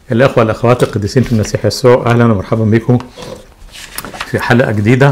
الأخوة الأخوات القديسين في المسيح يسوع أهلا ومرحبا بكم في حلقة جديدة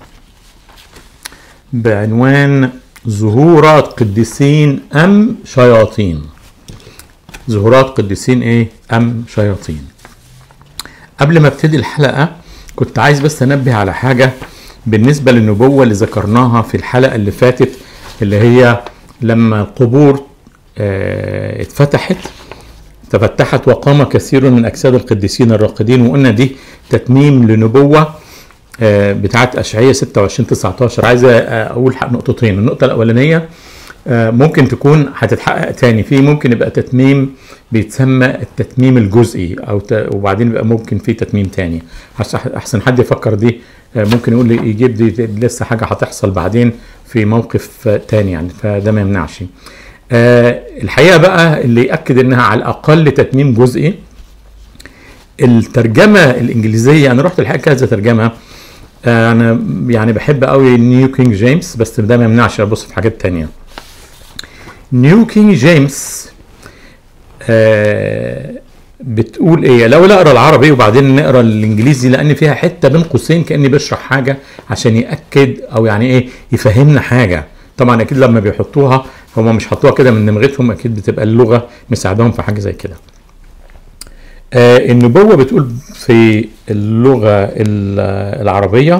بعنوان ظهورات قديسين أم شياطين ظهورات قديسين إيه أم شياطين قبل ما ابتدي الحلقة كنت عايز بس أنبه على حاجة بالنسبة للنبوة اللي ذكرناها في الحلقة اللي فاتت اللي هي لما القبور اه اتفتحت تفتحت وقام كثير من اجساد القديسين الراقدين وقلنا دي تتميم لنبوه آه بتاعت اشعياء 26 19 عايز اقول نقطتين النقطه الاولانيه آه ممكن تكون هتتحقق تاني في ممكن يبقى تتميم بيتسمى التتميم الجزئي او ت... وبعدين يبقى ممكن في تتميم تاني احسن حد يفكر دي آه ممكن يقول لي يجيب دي لسه حاجه هتحصل بعدين في موقف تاني يعني فده ما يمنعش آه الحقيقه بقى اللي ياكد انها على الاقل تتميم جزئي الترجمه الانجليزيه انا رحت الحقيقه كذا ترجمه آه انا يعني بحب قوي نيو كينج جيمس بس ده ما يمنعش ابص في حاجات تانية نيو كينج جيمس آه بتقول ايه لو اقرا العربي وبعدين نقرا الانجليزي لان فيها حته بين قوسين كاني بشرح حاجه عشان ياكد او يعني ايه يفهمنا حاجه طبعا اكيد لما بيحطوها هم مش حطوها كده من دماغتهم اكيد بتبقى اللغه مساعدهم في حاجه زي كده آه النبوه بتقول في اللغه العربيه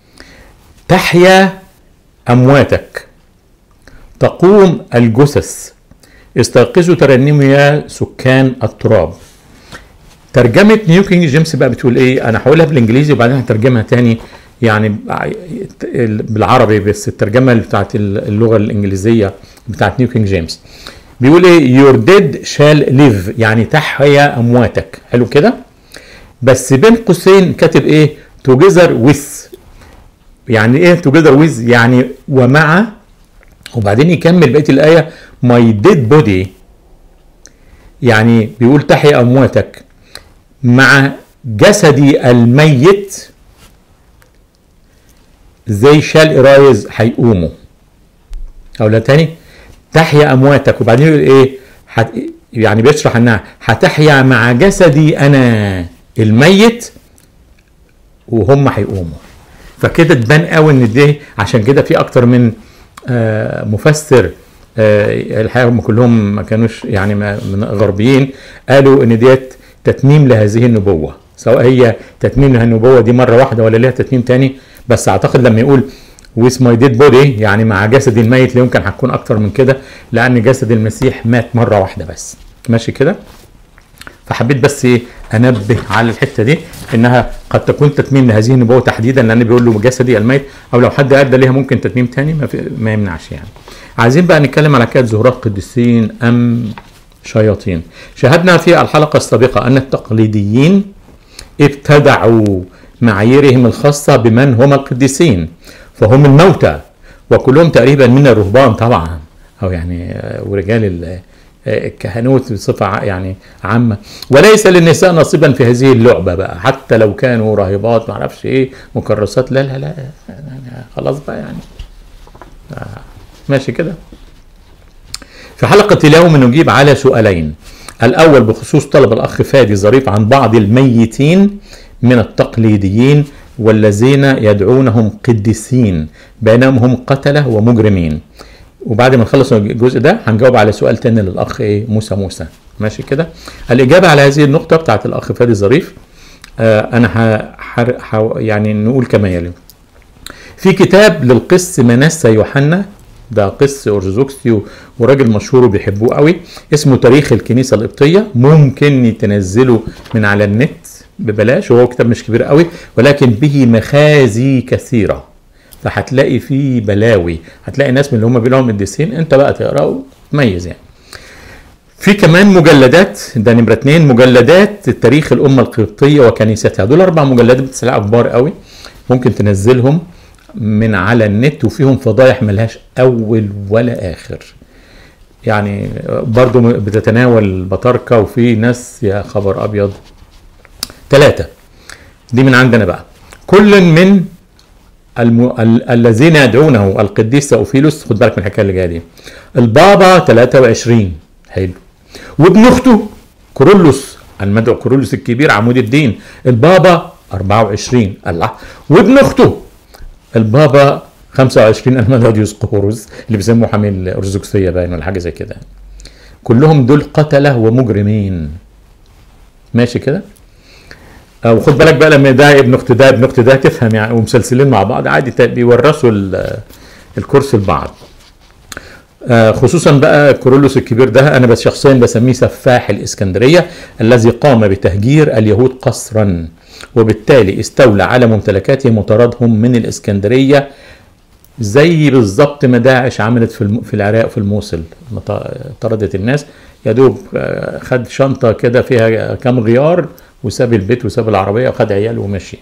تحيا امواتك تقوم الجثث استيقظوا ترنموا يا سكان التراب ترجمه نيو كينج جيمس بقى بتقول ايه انا هقولها بالانجليزي وبعدين هترجمها تاني يعني بالعربي بس الترجمه بتاعت اللغه الانجليزيه بتاعت نيو كينج جيمس بيقول ايه يور ديد شال ليف يعني تحيا امواتك حلو كده بس بين قوسين كاتب ايه توجذر ويز يعني ايه توجذر ويز يعني ومع وبعدين يكمل بقيه الايه ماي ديد بودي يعني بيقول تحيا امواتك مع جسدي الميت زي شال ارايز هيقوموا او لا تاني تحيا امواتك وبعدين يقول ايه حت يعني بيشرح انها هتحيا مع جسدي انا الميت وهم هيقوموا فكده تبان قوي ان دي عشان كده في اكتر من آه مفسر آه الحقيقه هم كلهم ما كانوش يعني من غربيين قالوا ان ديت تتميم لهذه النبوه سواء هي تتميم لهذه النبوه دي مره واحده ولا ليها تتميم تاني بس اعتقد لما يقول with my dead body يعني مع جسدي الميت لا يمكن هتكون اكتر من كده لان جسد المسيح مات مره واحده بس ماشي كده فحبيت بس ايه انبه على الحته دي انها قد تكون تتميم لهذه النبوه تحديدا لان بيقول له جسدي الميت او لو حد ادى ليها ممكن تتميم تاني ما, في ما يمنعش يعني عايزين بقى نتكلم على كانت ظهورات قديسين ام شياطين شاهدنا في الحلقه السابقه ان التقليديين ابتدعوا معاييرهم الخاصه بمن هم القديسين فهم الموتى وكلهم تقريبا من الرهبان طبعا او يعني ورجال الكهنوت بصفه يعني عامه وليس للنساء نصيبا في هذه اللعبه بقى حتى لو كانوا راهبات ما اعرفش ايه مكرسات لا لا لا خلاص بقى يعني ماشي كده في حلقة اليوم نجيب على سؤالين الأول بخصوص طلب الأخ فادي ظريف عن بعض الميتين من التقليديين والذين يدعونهم قديسين بينما هم قتله ومجرمين وبعد ما نخلص الجزء ده هنجاوب على سؤال تاني للاخ ايه موسى موسى ماشي كده الاجابه على هذه النقطه بتاعت الاخ فادي ظريف آه انا ح... ح... يعني نقول كما يلي في كتاب للقس منسى يوحنا ده قس ارثوذكسي وراجل مشهور وبيحبوه قوي اسمه تاريخ الكنيسه القبطيه ممكن تنزله من على النت ببلاش وهو كتاب مش كبير قوي ولكن به مخازي كثيره فهتلاقي فيه بلاوي هتلاقي ناس من اللي هم بيقولوا قديسين انت بقى تقرا وتميز يعني في كمان مجلدات ده نمرة اتنين مجلدات تاريخ الأمة القبطية وكنيستها دول أربع مجلدات بتسلقوا كبار قوي ممكن تنزلهم من على النت وفيهم فضايح ملهاش أول ولا آخر يعني برضو بتتناول بطاركة وفي ناس يا خبر أبيض ثلاثة دي من عندنا بقى كل من الم... ال... الذين يدعونه القديس اوفيلوس خد بالك من الحكايه اللي جايه دي البابا 23 حلو وابن اخته كورولوس المدعو كورولوس الكبير عمود الدين البابا 24 الله وابن اخته البابا 25 المدعو ديوسقوروس اللي بيسموه حامل الارثوذكسيه باين ولا حاجه زي كده كلهم دول قتله ومجرمين ماشي كده وخد بالك بقى لما ده ابن اخت ده ابن اخت ده تفهم يعني ومسلسلين مع بعض عادي بيورثوا الكرسي لبعض آه خصوصا بقى كورولوس الكبير ده انا بس شخصيا بسميه سفاح الاسكندريه الذي قام بتهجير اليهود قسرا وبالتالي استولى على ممتلكاتهم وطردهم من الاسكندريه زي بالظبط ما داعش عملت في في العراق في الموصل طردت الناس يا دوب خد شنطه كده فيها كام غيار وساب البيت وساب العربيه وخد عياله ومشي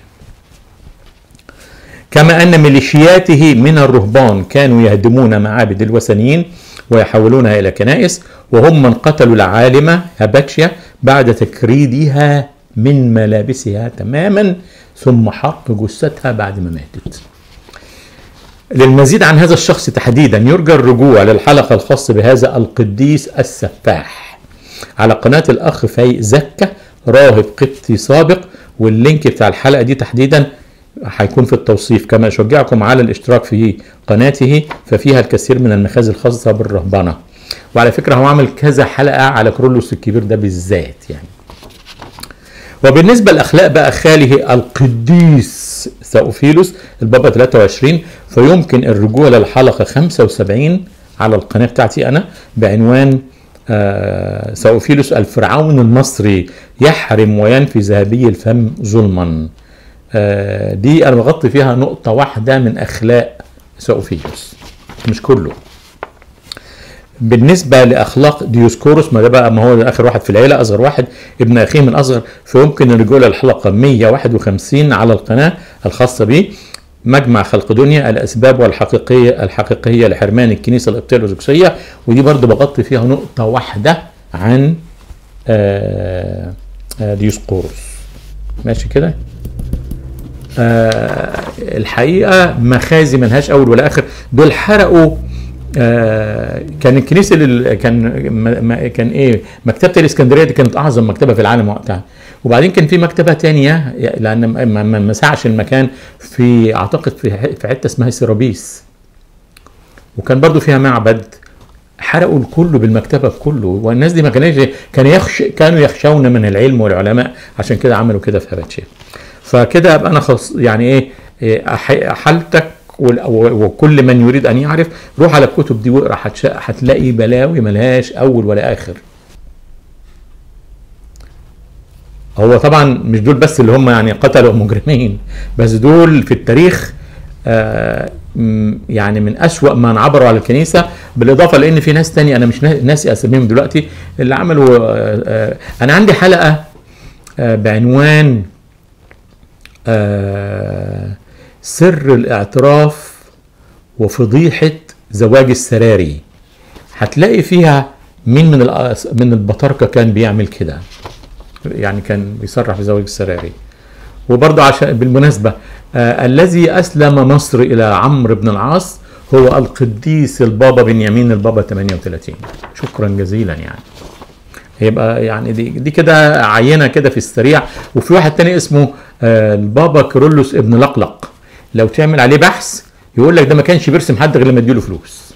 كما ان ميليشياته من الرهبان كانوا يهدمون معابد الوثنيين ويحولونها الى كنائس وهم من قتلوا العالمه اباتشيا بعد تكريدها من ملابسها تماما ثم حرق جثتها بعد ما ماتت. للمزيد عن هذا الشخص تحديدا يرجى الرجوع للحلقه الخاصه بهذا القديس السفاح على قناه الاخ في زكه راهب قبطي سابق واللينك بتاع الحلقه دي تحديدا هيكون في التوصيف كما اشجعكم على الاشتراك في قناته ففيها الكثير من المخازن الخاصه بالرهبنه وعلى فكره هو عمل كذا حلقه على كرولوس الكبير ده بالذات يعني وبالنسبه لاخلاق بقى خاله القديس ثاوفيلوس البابا 23 فيمكن الرجوع للحلقه 75 على القناه بتاعتي انا بعنوان آه ثاوفيلوس الفرعون المصري يحرم وينفي ذهبي الفم ظلما آه دي انا بغطي فيها نقطه واحده من اخلاق ثاوفيلوس مش كله بالنسبة لأخلاق ديوسكوروس ما ده بقى ما هو آخر واحد في العيلة أصغر واحد ابن أخيه من أصغر فيمكن الرجوع للحلقة 151 على القناة الخاصة به مجمع خلق دنيا الأسباب والحقيقية الحقيقية لحرمان الكنيسة القبطية الأرثوذكسية ودي برضو بغطي فيها نقطة واحدة عن آه ديوسكوروس ماشي كده آه الحقيقة مخازي ملهاش أول ولا آخر دول حرقوا آه كان الكنيسه اللي كان ما كان ايه مكتبه الاسكندريه دي كانت اعظم مكتبه في العالم وقتها وبعدين كان في مكتبه تانية لان ما مسعش المكان في اعتقد في في حته اسمها سيرابيس وكان برضو فيها معبد حرقوا الكل بالمكتبه كله والناس دي ما كانش كان يخش كانوا يخشون من العلم والعلماء عشان كده عملوا كده في هباتشيا فكده ابقى انا خص يعني ايه حالتك وكل من يريد ان يعرف روح على الكتب دي واقرا هتلاقي بلاوي ملهاش اول ولا اخر هو طبعا مش دول بس اللي هم يعني قتلوا مجرمين بس دول في التاريخ آه يعني من أسوأ من عبروا على الكنيسة بالإضافة لأن في ناس تانية أنا مش ناسي أساميهم دلوقتي اللي عملوا آه آه أنا عندي حلقة بعنوان سر الاعتراف وفضيحة زواج السراري هتلاقي فيها مين من من البطاركة كان بيعمل كده يعني كان بيصرح بزواج السراري وبرضه عشان بالمناسبة آه الذي أسلم مصر إلى عمرو بن العاص هو القديس البابا بنيامين البابا 38 شكرا جزيلا يعني يبقى يعني دي دي كده عينه كده في السريع وفي واحد تاني اسمه آه البابا كيرلس ابن لقلق لو تعمل عليه بحث يقول لك ده ما كانش بيرسم حد غير لما اديله فلوس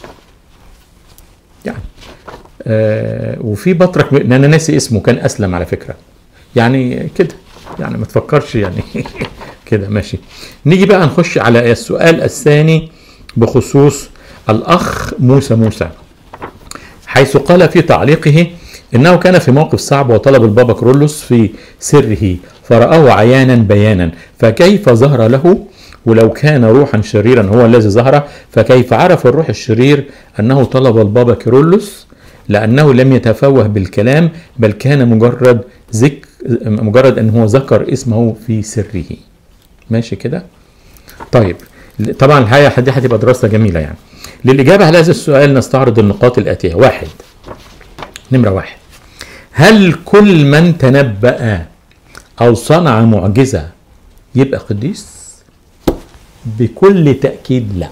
يعني آه وفي بطرك انا ناسي اسمه كان اسلم على فكره يعني كده يعني ما تفكرش يعني كده ماشي نيجي بقى نخش على السؤال الثاني بخصوص الاخ موسى موسى حيث قال في تعليقه انه كان في موقف صعب وطلب البابا كرولوس في سره فرآه عيانا بيانا فكيف ظهر له ولو كان روحا شريرا هو الذي ظهر فكيف عرف الروح الشرير انه طلب البابا كيرلس لانه لم يتفوه بالكلام بل كان مجرد ذكر مجرد ان هو ذكر اسمه في سره ماشي كده طيب طبعا الحقيقه دي هتبقى دراسه جميله يعني للاجابه على هذا السؤال نستعرض النقاط الاتيه واحد نمره واحد هل كل من تنبأ او صنع معجزه يبقى قديس بكل تأكيد لا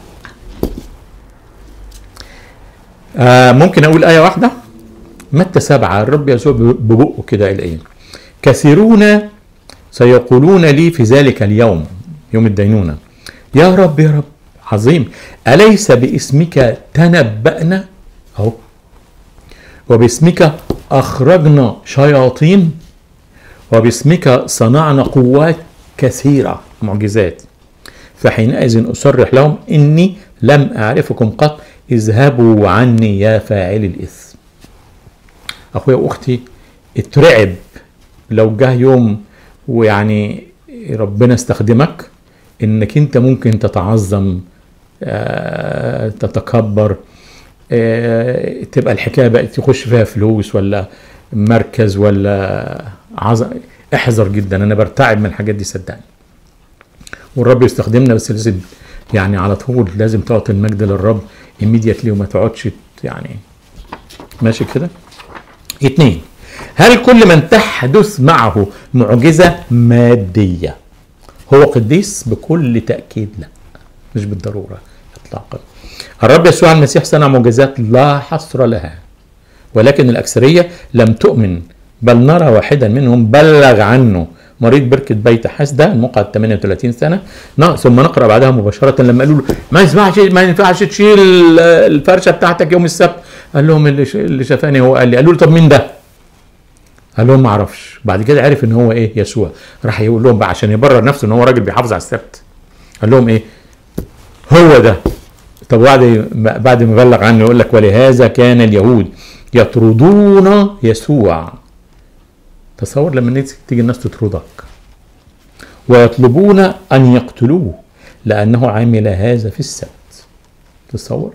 آه ممكن أقول آية واحدة متى سبعة الرب يسوع ببقه كده قال إيه كثيرون سيقولون لي في ذلك اليوم يوم الدينونة يا رب يا رب عظيم أليس باسمك تنبأنا أهو وباسمك أخرجنا شياطين وباسمك صنعنا قوات كثيرة معجزات فحينئذ أصرح لهم إني لم أعرفكم قط اذهبوا عني يا فاعل الإثم أخويا وأختي اترعب لو جه يوم ويعني ربنا استخدمك انك انت ممكن تتعظم آه، تتكبر آه، تبقى الحكايه بقت تخش فيها فلوس ولا مركز ولا عظم احذر جدا انا برتعب من الحاجات دي صدقني والرب يستخدمنا بس لازم يعني على طول لازم تعطي المجد للرب immediately وما تقعدش يعني ماشي كده اتنين هل كل من تحدث معه معجزة مادية هو قديس بكل تأكيد لا مش بالضرورة إطلاقا الرب يسوع المسيح صنع معجزات لا حصر لها ولكن الأكثرية لم تؤمن بل نرى واحدا منهم بلغ عنه مريض بركة بيت حسدة المقعد 38 سنة ن- ثم نقرأ بعدها مباشرة لما قالوا له ما ينفعش ما ينفعش تشيل الفرشة بتاعتك يوم السبت قال لهم اللي ش- اللي شافاني هو قال لي قالوا له طب مين ده؟ قال لهم ما اعرفش بعد كده عرف ان هو ايه يسوع راح يقول لهم بقى عشان يبرر نفسه ان هو راجل بيحافظ على السبت قال لهم ايه هو ده طب بعد بعد ما بلغ عنه يقول لك ولهذا كان اليهود يطردون يسوع تصور لما الناس- تيجي الناس تطردك ويطلبون ان يقتلوه لانه عمل هذا في السبت تصور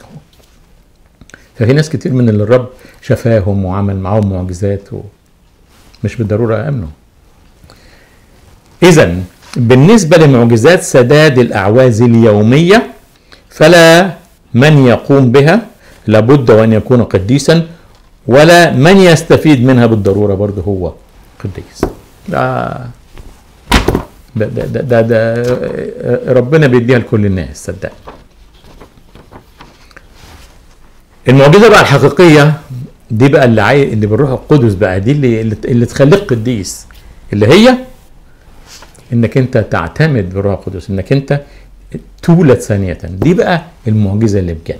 ففي ناس كتير من اللي الرب شفاهم وعمل معاهم معجزات و... مش بالضروره امنوا اذا بالنسبه لمعجزات سداد الاعواز اليوميه فلا من يقوم بها لابد وان يكون قديسا ولا من يستفيد منها بالضروره برضه هو قديس ده ده ده, ده, ده, ده ربنا بيديها لكل الناس صدقني المعجزه بقى الحقيقيه دي بقى اللي عاي... اللي بالروح القدس بقى دي اللي اللي, اللي تخليك قديس اللي هي انك انت تعتمد بالروح القدس انك انت تولد ثانية دي بقى المعجزة اللي بجد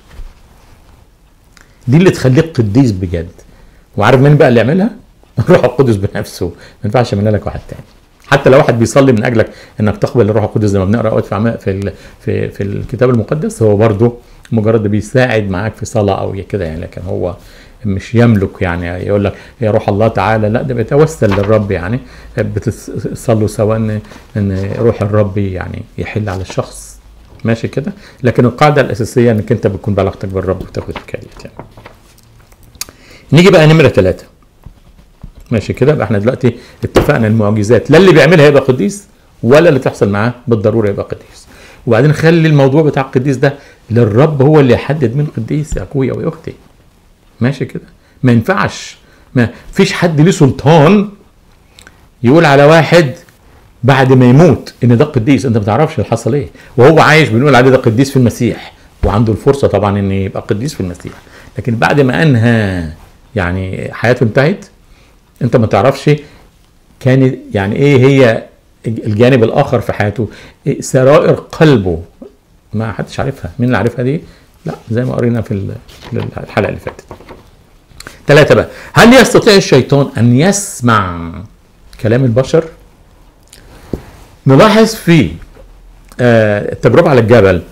دي اللي تخليك قديس بجد وعارف مين بقى اللي يعملها؟ الروح القدس بنفسه ما ينفعش يعملها لك واحد تاني حتى لو واحد بيصلي من اجلك انك تقبل الروح القدس زي ما بنقرا اوقات في عما- في ال- في في الكتاب المقدس هو برضه مجرد بيساعد معاك في صلاه او كده يعني لكن هو مش يملك يعني يقول لك يا روح الله تعالى لا ده بيتوسل للرب يعني بتصلوا سوا ان ان روح الرب يعني يحل على الشخص ماشي كده لكن القاعده الاساسيه انك انت بتكون بعلاقتك بالرب وتاخد الكلمه يعني نيجي بقى نمره ثلاثه ماشي كده يبقى احنا دلوقتي اتفقنا المعجزات لا اللي بيعملها يبقى قديس ولا اللي تحصل معاه بالضروره يبقى قديس وبعدين خلي الموضوع بتاع القديس ده للرب هو اللي يحدد مين قديس يا اخويا ويا اختي ماشي كده ما ينفعش ما فيش حد ليه سلطان يقول على واحد بعد ما يموت ان ده قديس انت ما تعرفش اللي حصل ايه وهو عايش بنقول عليه ده قديس في المسيح وعنده الفرصه طبعا ان يبقى قديس في المسيح لكن بعد ما انهى يعني حياته انتهت انت ما تعرفش كان يعني ايه هي الجانب الاخر في حياته إيه سرائر قلبه ما حدش عارفها مين اللي عارفها دي لا زي ما قرينا في ال- في الحلقه اللي فاتت ثلاثة بقى هل يستطيع الشيطان أن يسمع كلام البشر نلاحظ في آه، التجربة على الجبل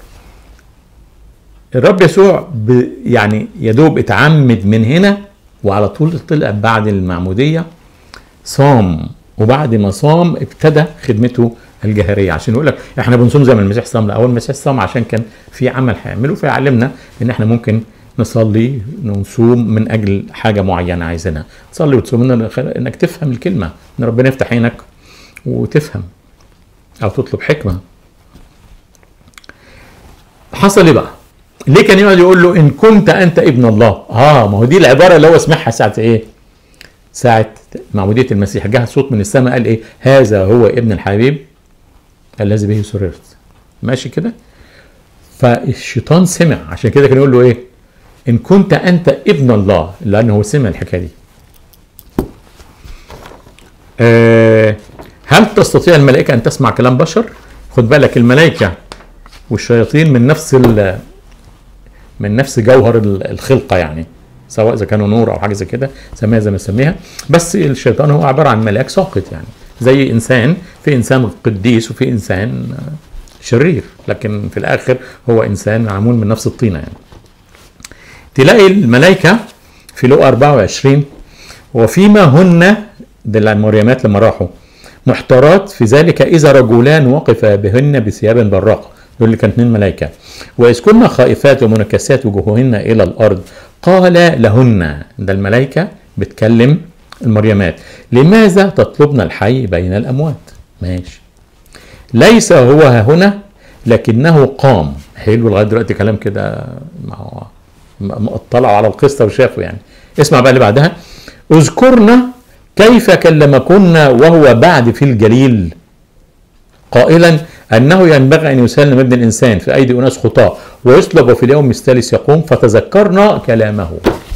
الرب يسوع ب- يعني يدوب اتعمد من هنا وعلى طول طلع بعد المعمودية صام وبعد ما صام ابتدى خدمته الجهريه عشان يقول لك احنا بنصوم زي ما المسيح صام لا هو المسيح صام عشان كان في عمل هيعمله فيعلمنا ان احنا ممكن نصلي ونصوم من اجل حاجه معينه عايزينها تصلي وتصوم إن- انك تفهم الكلمه ان ربنا يفتح عينك وتفهم او تطلب حكمه حصل ايه بقى ليه كان يقعد يقول له ان كنت انت ابن الله اه ما هو دي العباره اللي هو سمعها ساعه ايه ساعة معمودية المسيح جه صوت من السماء قال ايه هذا هو ابن الحبيب الذي به سررت ماشي كده فالشيطان سمع عشان كده كان يقول له ايه ان كنت انت ابن الله لانه هو سمع الحكايه دي آه هل تستطيع الملائكه ان تسمع كلام بشر خد بالك الملائكه والشياطين من نفس ال من نفس جوهر ال- الخلقه يعني سواء اذا كانوا نور او حاجه زي كده سميها زي ما نسميها بس الشيطان هو عباره عن ملاك ساقط يعني زي انسان في انسان قديس وفي انسان آه، شرير لكن في الاخر هو انسان معمول من نفس الطينه يعني تلاقي الملائكه في لقا 24 وفيما هن ده المريمات لما راحوا محتارات في ذلك اذا رجلان وقفا بهن بثياب براقه دول اللي كانت اثنين ملائكه واذ كنا خائفات ومنكسات وجوههن الى الارض قال لهن ده الملائكه بتكلم المريمات لماذا تطلبن الحي بين الاموات ماشي ليس هو ها هنا لكنه قام حلو لغايه دلوقتي كلام كده ما هو م- م- اطلعوا على القصه وشافوا يعني اسمع بقى اللي بعدها اذكرنا كيف كلمكن وهو بعد في الجليل قائلا انه ينبغي ان يسلم ابن الانسان في ايدي اناس خطاه ويصلب وفي اليوم الثالث يقوم فتذكرنا كلامه.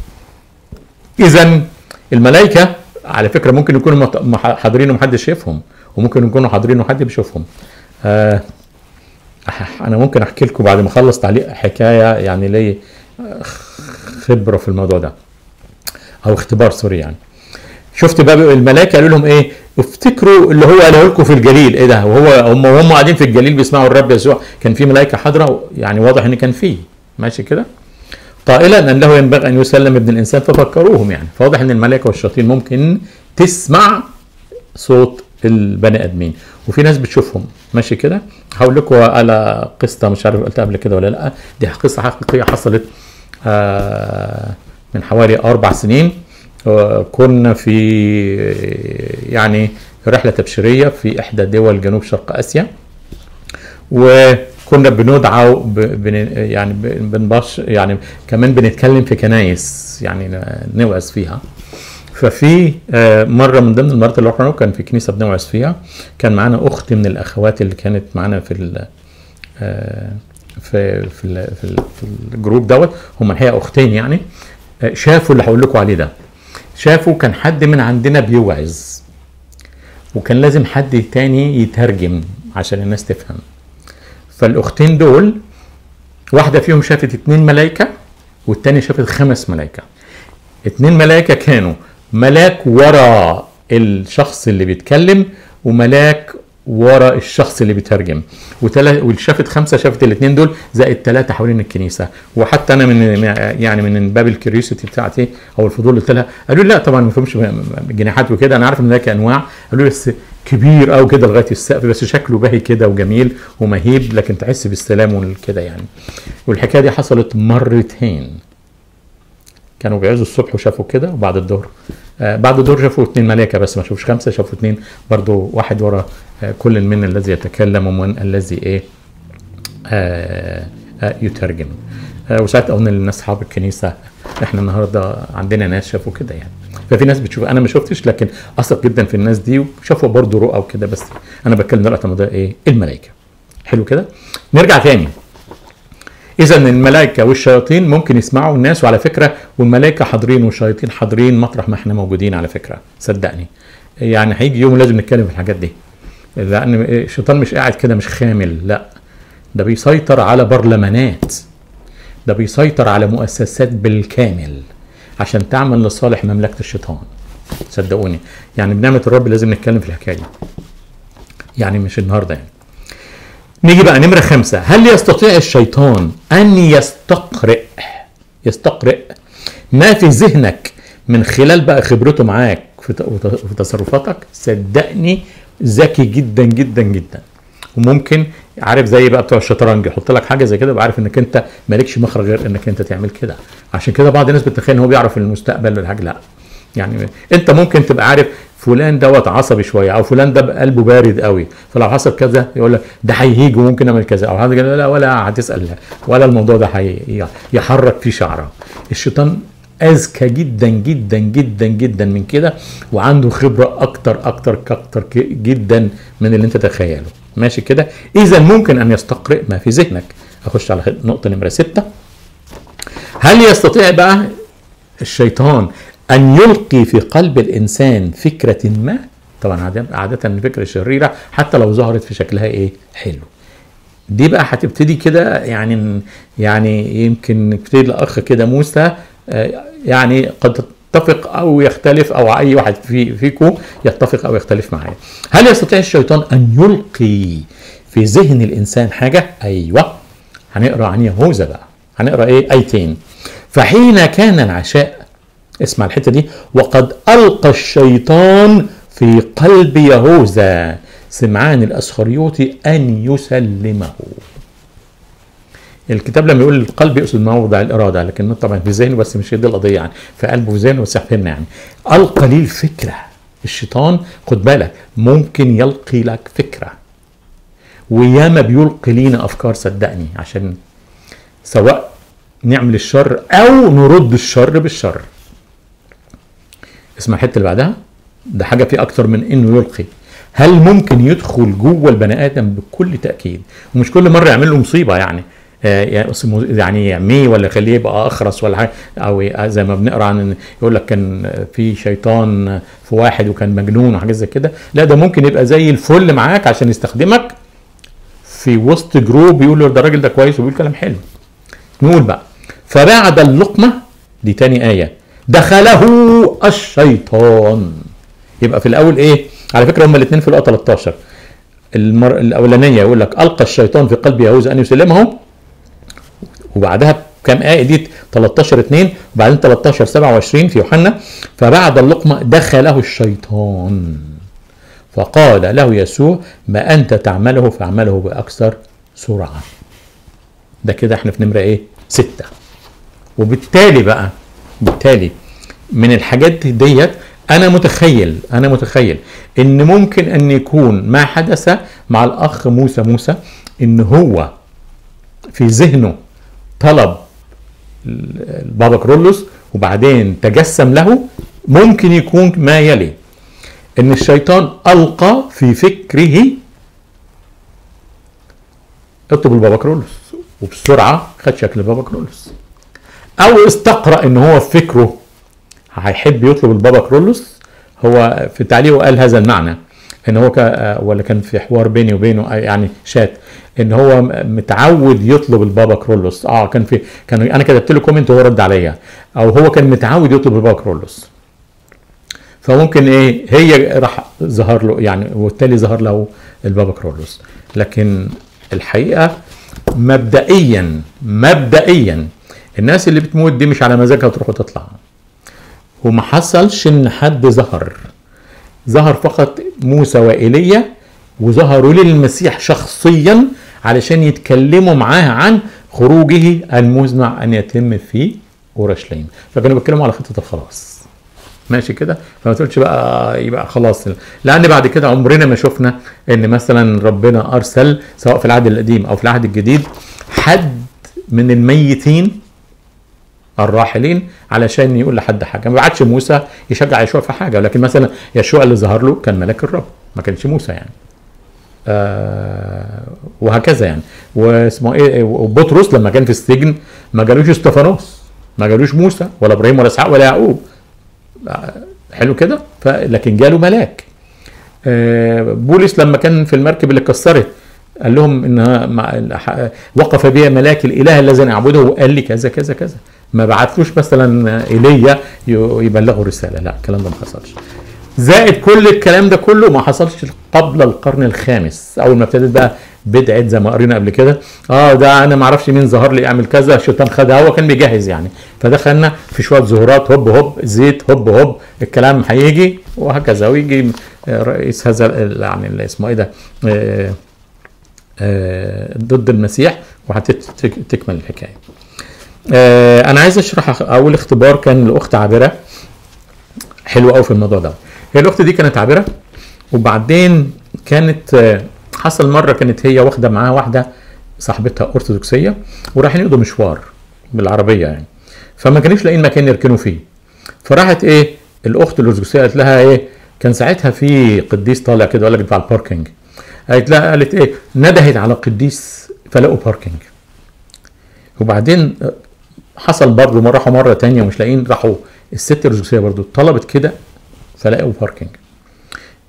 اذا الملائكه على فكره ممكن يكونوا مت- مح- حاضرين ومحدش شايفهم وممكن يكونوا حاضرين وحد بيشوفهم. آه أح- انا ممكن احكي لكم بعد ما اخلص تعليق حكايه يعني لي خبره في الموضوع ده او اختبار سوري يعني. شفت بقى الملائكه قالوا لهم ايه افتكروا اللي هو قاله لكم في الجليل ايه ده وهو هم وهم قاعدين في الجليل بيسمعوا الرب يسوع كان في ملائكه حاضره يعني واضح ان كان فيه ماشي كده قائلا ان له ينبغي ان يسلم ابن الانسان ففكروهم يعني فواضح ان الملائكه والشياطين ممكن تسمع صوت البني ادمين وفي ناس بتشوفهم ماشي كده هقول لكم على قصه مش عارف قلتها قبل كده ولا لا دي قصه حقيقيه حصلت آه من حوالي اربع سنين آه، كنا في يعني رحله تبشيريه في احدى دول جنوب شرق اسيا وكنا بندعى ب- بن يعني ب- بنبش يعني كمان بنتكلم في كنايس يعني ن- نوعظ فيها ففي آه، مره من ضمن المرات اللي رحنا كان في كنيسه بنوعظ فيها كان معانا اخت من الاخوات اللي كانت معانا في ال- آه، في في ال- في, ال- في الجروب دوت هم الحقيقه اختين يعني آه، شافوا اللي هقول لكم عليه ده شافوا كان حد من عندنا بيوعظ وكان لازم حد تاني يترجم عشان الناس تفهم فالاختين دول واحده فيهم شافت اتنين ملائكه والتانية شافت خمس ملائكه اتنين ملائكه كانوا ملاك ورا الشخص اللي بيتكلم وملاك ورا الشخص اللي بيترجم وتلا... واللي شافت خمسه شافت الاثنين دول زائد ثلاثه حوالين الكنيسه وحتى انا من يعني من باب الكيوريوسيتي بتاعتي او الفضول قلت لها قالوا لي لا طبعا ما فيهمش جناحات وكده انا عارف ان ده انواع قالوا لي بس كبير قوي كده لغايه السقف بس شكله باهي كده وجميل ومهيب لكن تحس بالسلام وكده يعني والحكايه دي حصلت مرتين كانوا بيعزوا الصبح وشافوا كده وبعد الظهر آه بعد الظهر شافوا اثنين ملائكه بس ما شافوش خمسه شافوا اثنين برضو واحد ورا آه كل من الذي يتكلم ومن الذي ايه آه آه يترجم آه وساعات قلنا للناس اصحاب الكنيسه احنا النهارده عندنا ناس شافوا كده يعني ففي ناس بتشوف انا ما شفتش لكن اثق جدا في الناس دي وشافوا برضو رؤى وكده بس انا بتكلم دلوقتي عن موضوع ايه الملائكه حلو كده نرجع تاني اذا الملائكه والشياطين ممكن يسمعوا الناس وعلى فكره والملائكه حاضرين والشياطين حاضرين مطرح ما احنا موجودين على فكره صدقني يعني هيجي يوم لازم نتكلم في الحاجات دي لان الشيطان مش قاعد كده مش خامل لا ده بيسيطر على برلمانات ده بيسيطر على مؤسسات بالكامل عشان تعمل لصالح مملكه الشيطان صدقوني يعني بنعمه الرب لازم نتكلم في الحكايه دي يعني مش النهارده يعني نيجي بقى نمرة خمسة هل يستطيع الشيطان أن يستقرئ يستقرئ ما في ذهنك من خلال بقى خبرته معاك في في تصرفاتك صدقني ذكي جدا جدا جدا وممكن عارف زي بقى بتوع الشطرنج يحط لك حاجه زي كده يبقى عارف انك انت مالكش مخرج غير انك انت تعمل كده عشان كده بعض الناس بتتخيل ان هو بيعرف المستقبل ولا حاجه لا يعني انت ممكن تبقى عارف فلان دوت عصبي شويه او فلان ده قلبه بارد قوي فلو حصل كذا يقول لك ده هيهيج وممكن اعمل كذا او حاجه لا ولا هتسال ولا الموضوع ده هي يحرك فيه شعره الشيطان اذكى جدا جدا جدا جدا من كده وعنده خبره اكتر اكتر اكتر جدا من اللي انت تتخيله ماشي كده اذا ممكن ان يستقرئ ما في ذهنك اخش على نقطه نمره ستة هل يستطيع بقى الشيطان ان يلقي في قلب الانسان فكره ما طبعا عادة عادة الفكرة الشريرة حتى لو ظهرت في شكلها ايه حلو دي بقى هتبتدي كده يعني يعني يمكن نبتدي الاخ كده موسى آه، يعني قد يتفق او يختلف او اي واحد في فيكم يتفق او يختلف معايا هل يستطيع الشيطان ان يلقي في ذهن الانسان حاجه ايوه هنقرا عن يهوذا بقى هنقرا ايه ايتين فحين كان العشاء اسمع الحته دي وقد القى الشيطان في قلب يهوذا سمعان الاسخريوطي ان يسلمه الكتاب لما يقول القلب يقصد موضع الاراده لكن طبعا في ذهنه بس مش هي دي القضيه يعني في قلبه في ذهنه بس فهمنا يعني القى لي الفكره الشيطان خد بالك ممكن يلقي لك فكره وياما بيلقي لينا افكار صدقني عشان سواء نعمل الشر او نرد الشر بالشر اسمع الحته اللي بعدها ده حاجه في اكتر من انه يلقي هل ممكن يدخل جوه البني ادم بكل تاكيد ومش كل مره يعمل له مصيبه يعني آه، يعني يعميه ولا يخليه يبقى اخرس ولا حاجه او زي ما بنقرا عن يقول لك كان في شيطان في واحد وكان مجنون وحاجات زي كده لا ده ممكن يبقى زي الفل معاك عشان يستخدمك في وسط جروب يقول له ده الراجل ده كويس وبيقول كلام حلو نقول بقى فبعد اللقمه دي تاني ايه دخله الشيطان يبقى في الاول ايه على فكره هما الاثنين في الايه 13 المر... الاولانيه يقول لك القى الشيطان في قلب يهوذا ان يسلمه وبعدها كام آية دي 13 2 وبعدين 13 27 في يوحنا فبعد اللقمة دخله الشيطان فقال له يسوع ما أنت تعمله فاعمله بأكثر سرعة ده كده احنا في نمرة ايه ستة وبالتالي بقى بالتالي من الحاجات ديت انا متخيل انا متخيل ان ممكن ان يكون ما حدث مع الاخ موسى موسى ان هو في ذهنه طلب البابا كرولوس وبعدين تجسم له ممكن يكون ما يلي ان الشيطان القى في فكره اكتب البابا كرولوس وبسرعه خد شكل البابا كرولوس او استقرا ان هو في فكره هيحب يطلب البابا كرولوس هو في تعليقه قال هذا المعنى ان هو ولا كان في حوار بيني وبينه يعني شات ان هو متعود يطلب البابا كرولوس اه كان في كان انا كتبت له كومنت وهو رد عليا او هو كان متعود يطلب البابا كرولوس فممكن ايه هي راح ظهر له يعني وبالتالي ظهر له البابا كرولوس لكن الحقيقه مبدئيا مبدئيا الناس اللي بتموت دي مش على مزاجها تروح وتطلع وما حصلش ان حد ظهر ظهر فقط موسى وإيليا وظهروا للمسيح شخصيا علشان يتكلموا معاه عن خروجه المزمع ان يتم في اورشليم فكانوا بيتكلموا على خطه الخلاص ماشي كده فما تقولش بقى يبقى خلاص لان بعد كده عمرنا ما شفنا ان مثلا ربنا ارسل سواء في العهد القديم او في العهد الجديد حد من الميتين الراحلين علشان يقول لحد حاجه ما بعتش موسى يشجع يشوع في حاجه ولكن مثلا يشوع اللي ظهر له كان ملاك الرب ما كانش موسى يعني آه وهكذا يعني واسمه ايه وبطرس لما كان في السجن ما جالوش استفانوس ما جالوش موسى ولا ابراهيم ولا اسحاق ولا يعقوب آه حلو كده لكن جاله ملاك آه بولس لما كان في المركب اللي اتكسرت قال لهم ان وقف بي ملاك الاله الذي نعبده وقال لي كذا كذا كذا ما بعتلوش مثلا ايليا يبلغوا الرساله لا الكلام ده ما حصلش زائد كل الكلام ده كله ما حصلش قبل القرن الخامس اول ما ابتدت بقى بدعه زي ما قرينا قبل كده اه ده انا ما اعرفش مين ظهر لي اعمل كذا الشيطان خدها هو كان بيجهز يعني فدخلنا في شويه ظهورات هوب هوب زيت هوب هوب الكلام هيجي وهكذا ويجي رئيس هذا يعني اللي اسمه ايه ده آه آه ضد المسيح وهتكمل الحكايه آه انا عايز اشرح اول اختبار كان لاخت عابره حلو قوي في الموضوع ده هي الاخت دي كانت عابره وبعدين كانت آه حصل مره كانت هي واخده معاها واحده صاحبتها ارثوذكسيه ورايحين يقضوا مشوار بالعربيه يعني فما كانوش لاقيين مكان يركنوا فيه فراحت ايه الاخت الارثوذكسيه قالت لها ايه كان ساعتها في قديس طالع كده قال لك على الباركينج قالت لها قالت ايه ندهت على قديس فلقوا باركينج وبعدين حصل برضه مره راحوا مره تانية ومش لاقيين راحوا الست الارثوذكسيه برضه طلبت كده فلقوا باركينج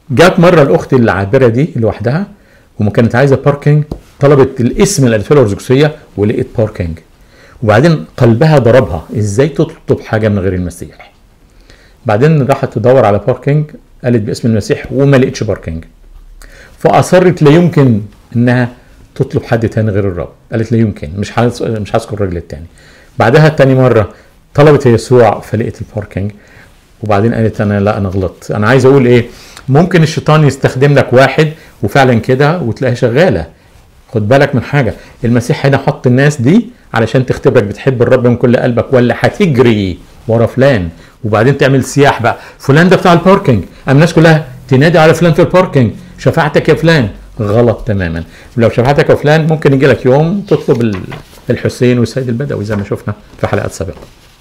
جات مره الاخت العابره دي لوحدها وما كانت عايزه باركينج طلبت الاسم اللي قالته لها الارثوذكسيه ولقيت باركينج وبعدين قلبها ضربها ازاي تطلب حاجه من غير المسيح بعدين راحت تدور على باركينج قالت باسم المسيح وما لقيتش باركينج فاصرت لا يمكن انها تطلب حد تاني غير الرب قالت لا يمكن مش حاس... مش هذكر الراجل التاني بعدها تاني مره طلبت يسوع فلقيت الباركينج وبعدين قالت انا لا انا غلطت انا عايز اقول ايه ممكن الشيطان يستخدم لك واحد وفعلا كده وتلاقيها شغاله خد بالك من حاجه المسيح هنا حط الناس دي علشان تختبرك بتحب الرب من كل قلبك ولا هتجري ورا فلان وبعدين تعمل سياح بقى فلان ده بتاع الباركينج اما الناس كلها تنادي على فلان في الباركينج شفاعتك يا فلان غلط تماما لو شفاعتك يا فلان ممكن يجي لك يوم تطلب ال- الحسين والسيد البدوي زي ما شفنا في حلقات سابقه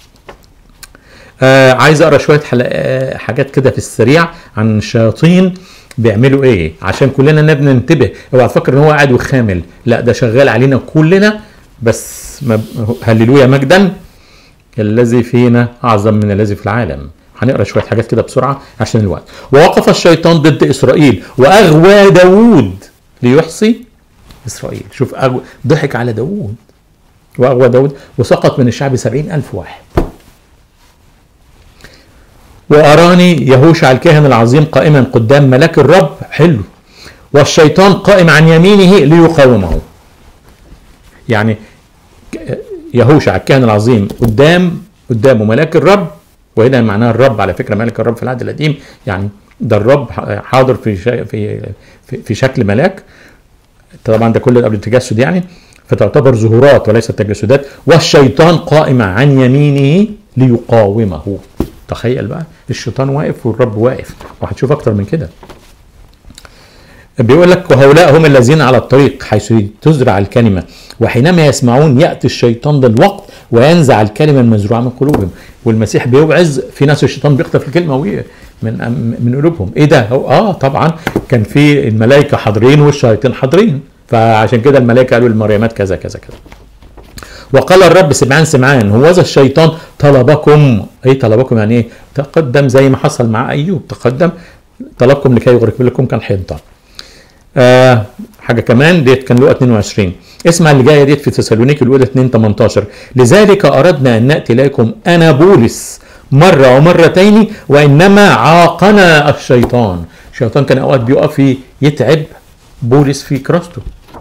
آه عايز اقرا شويه حلق... آه حاجات كده في السريع عن الشياطين بيعملوا ايه عشان كلنا نبنى ننتبه اوعى تفكر ان هو قاعد وخامل لا ده شغال علينا كلنا بس ما... هللويا مجدا الذي فينا اعظم من الذي في العالم هنقرا شويه حاجات كده بسرعه عشان الوقت ووقف الشيطان ضد اسرائيل واغوى داوود ليحصي اسرائيل شوف أغوى ضحك على داوود واغوى داوود وسقط من الشعب سبعين الف واحد وأراني يهوشع الكاهن العظيم قائما قدام ملاك الرب حلو والشيطان قائم عن يمينه ليقاومه يعني يهوشع الكاهن العظيم قدام قدامه ملاك الرب وهنا معناها الرب على فكره ملك الرب في العهد القديم يعني ده الرب حاضر في شا- في في, في شكل ملاك طبعا ده كله قبل التجسد يعني فتعتبر ظهورات وليست تجسدات والشيطان قائم عن يمينه ليقاومه تخيل بقى الشيطان واقف والرب واقف وهتشوف اكتر من كده بيقول لك وهؤلاء هم الذين على الطريق حيث تزرع الكلمه وحينما يسمعون ياتي الشيطان للوقت وينزع الكلمه المزروعه من قلوبهم والمسيح بيوعظ في ناس الشيطان بيخطف الكلمه وهي من من قلوبهم ايه ده هو اه طبعا كان في الملائكه حاضرين والشياطين حاضرين فعشان كده الملائكه قالوا للمريمات كذا كذا كذا وقال الرب سمعان سمعان هوذا الشيطان طلبكم ايه طلبكم يعني ايه تقدم زي ما حصل مع ايوب تقدم طلبكم لكي يغرق لكم كان حنطه آه حاجه كمان ديت كان لقى 22 اسمع اللي جايه ديت في تسالونيكي الاولى 2 18 لذلك اردنا ان ناتي اليكم انا بولس مره ومرتين وانما عاقنا الشيطان الشيطان كان اوقات بيقف يتعب بولس في كراسته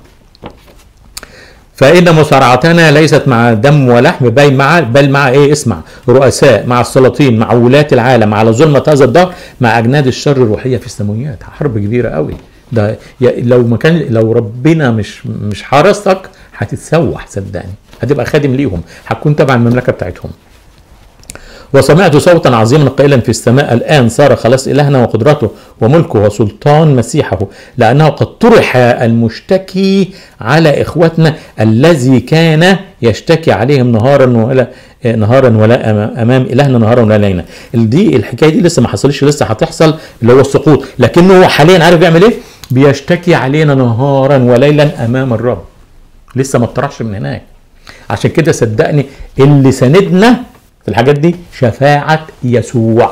فإن مصارعتنا ليست مع دم ولحم بل مع بل مع إيه اسمع رؤساء مع السلاطين مع ولاة العالم على ظلمة هذا الدهر مع أجناد الشر الروحية في السماويات حرب كبيرة قوي ده ي- لو ما كان لو ربنا مش مش حرسك هتتسوح صدقني هتبقى خادم ليهم هتكون تبع المملكة بتاعتهم وسمعت صوتا عظيما قائلا في السماء الآن صار خلاص إلهنا وقدرته وملكه وسلطان مسيحه لأنه قد طرح المشتكي على إخوتنا الذي كان يشتكي عليهم نهارا ولا نهارا ولا أما- امام الهنا نهارا ولا ليلا دي الحكايه دي لسه ما حصلش لسه هتحصل اللي هو السقوط لكنه هو حاليا عارف بيعمل ايه بيشتكي علينا نهارا وليلا امام الرب لسه ما اتطرحش من هناك عشان كده صدقني اللي ساندنا في الحاجات دي شفاعة يسوع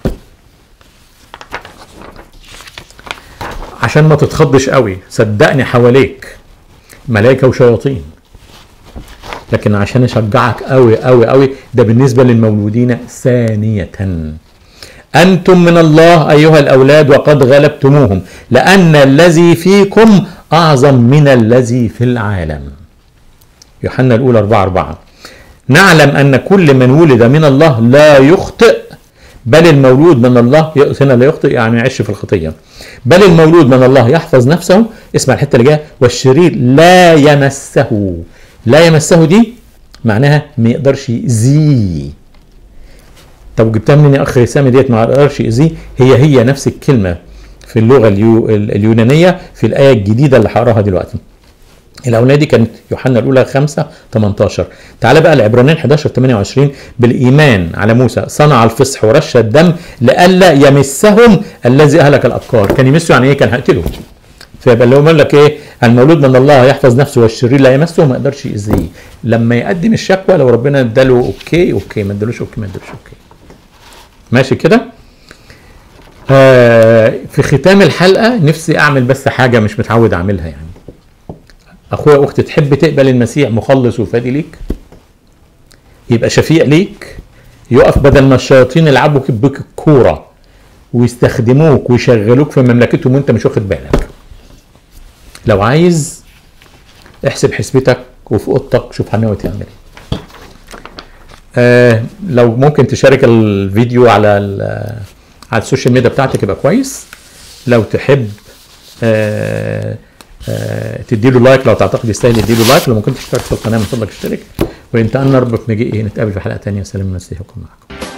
عشان ما تتخضش قوي صدقني حواليك ملائكة وشياطين لكن عشان اشجعك قوي قوي قوي ده بالنسبة للمولودين ثانية أنتم من الله أيها الأولاد وقد غلبتموهم لأن الذي فيكم أعظم من الذي في العالم يوحنا الأولى 4 4 نعلم أن كل من ولد من الله لا يخطئ بل المولود من الله هنا لا يخطئ يعني يعيش في الخطية بل المولود من الله يحفظ نفسه اسمع الحتة اللي جاية والشرير لا يمسه لا يمسه دي معناها ما يقدرش يأذيه طب جبتها منين يا اخ سامي ديت ما يقدرش يأذيه هي هي نفس الكلمة في اللغة اليو اليونانية في الآية الجديدة اللي هقراها دلوقتي الاولانيه دي كانت يوحنا الاولى 5 18 تعال بقى العبرانيين 11 28 بالايمان على موسى صنع الفصح ورش الدم لئلا يمسهم الذي اهلك الابكار كان يمسه يعني ايه كان هيقتله فيبقى اللي هو بيقول لك ايه المولود من الله يحفظ نفسه والشرير لا يمسه ما يقدرش يأذيه لما يقدم الشكوى لو ربنا اداله اوكي اوكي ما ادالوش اوكي ما ادالوش اوكي ماشي كده آه في ختام الحلقه نفسي اعمل بس حاجه مش متعود اعملها يعني اخويا واختي تحب تقبل المسيح مخلص وفادي ليك يبقى شفيع ليك يقف بدل ما الشياطين يلعبوا بك الكوره ويستخدموك ويشغلوك في مملكتهم وانت مش واخد بالك لو عايز احسب حسبتك وفي اوضتك شوف هناوي تعمل ايه آه لو ممكن تشارك الفيديو على على السوشيال ميديا بتاعتك يبقى كويس لو تحب آه آه تديله لايك لو تعتقد يستاهل يديله لايك لو ممكن تشترك في القناه من فضلك اشترك وان تأنى ربك مجيء نتقابل في حلقه ثانيه سلام المسيح يكون معكم